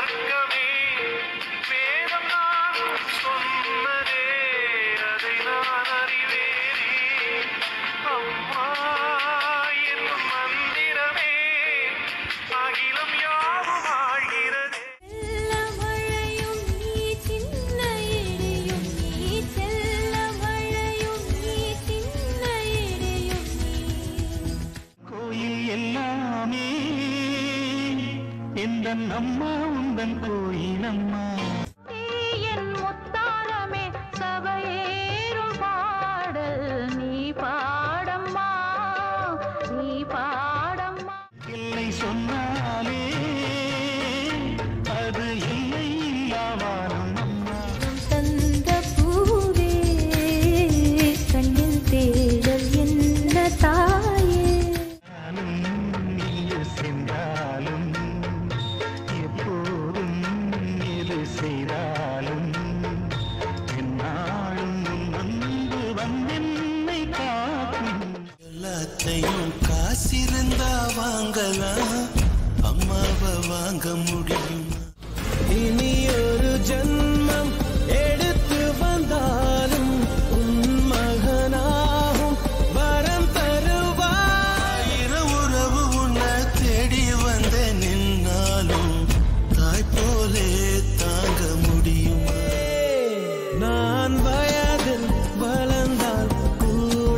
மார்க்கமே வேதம் நான் சொன்னதே அதை நான் அறிவேனே அம்மா என்னும் மந்திரமே அகிலம் யாவும் ஆழ்கிறதே செல்ல மழையும் நீ சின்ன இடையும் நீ செல்ல மழையும் நீ சின்ன இடையும் நீ கோயில் எல்லாமே எந்த அம்மா உந்தன் கோயில் அம்மா என் முத்தாரமே சபையேறும் பாடல் நீ பாடம்மா நீ பாடம்மா இல்லை சொன்னாலே அது இல்லை இல்லாவானம் அம்மா தந்த பூவே கண்ணில் தேடல் என்ன தாயே நானும் நீயு சென்றாலும் எப்போதும் எது செய்தாலும் என்னாலும் உன் அன்பு வந்தென்னை காக்கும் எல்லாத்தையும் காசிருந்தா வாங்கலாம் அம்மாவை வாங்க முடியும் இனி ஒரு ஜன்மம் எடுத்து வந்தாலும் உன் மகனாகும் வரம் தருவாயிர உறவு உன்னை தேடி வந்த நின்னாலும் தாய் போலே தாங்க முடியுமா நான் வயதில் வளர்ந்தால் கூட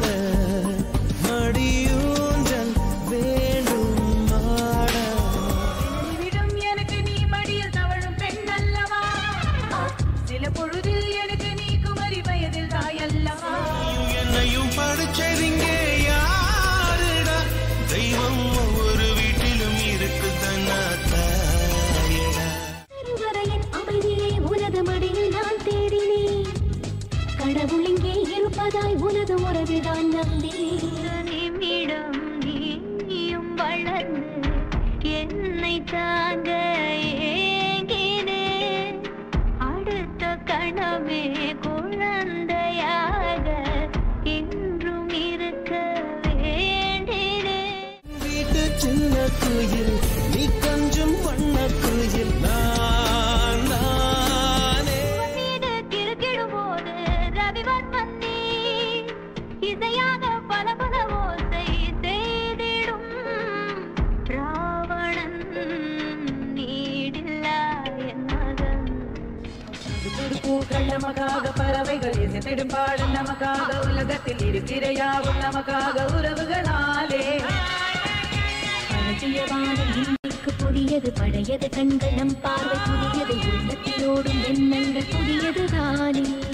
மடியூஞ்சல் வேண்டும் ஆட நிமிடம் எனக்கு நீ மடியில் தவழும் பெண் அல்லவா சில பொழுதில் எனக்கு நீ குமரி வயதில் தாயல்லவா நீயும் என்னையும் படிச்சதிங்க யாருடா தெய்வம் ஒவ்வொரு வீட்டிலும் இருக்கு தன்னா தாயடா கருவறையின் அமைதியை உனது மடியில் நான் தேடினேன் கடவுள் இங்கே இருப்பதாய் உனது உறவுதான் நம்பினேன் நிமிடம் நீயும் வளர்ந்து என்னை தாங்க ஏங்கினேன் அடுத்த கணமே குழந்தையாக என்றும் இருக்க வேண்டினேன் வீட்டு சின்ன குயில் நீ கொஞ்சம் பண்ண குயில் நான் நானே மீது கிறுக்கிடும் போது ரவிவர்மன் நீ இசையாக பல பல ஓசை செய்திடும் ராவணன் நீடில்லா என் மகன் பூக்கள் நமக்காக பறவைகள் இசைத்திடும் பாடல் நமக்காக உலகத்தில் இருக்கிற யாவும் நமக்காக உறவுகளாலே பழகிய வானம் இன்னைக்கு புதியது பழையது கண்கள் நம் பார்வை புதியது உள்ளத்தில் ஓடும் எண்ணங்கள் புதியது தானே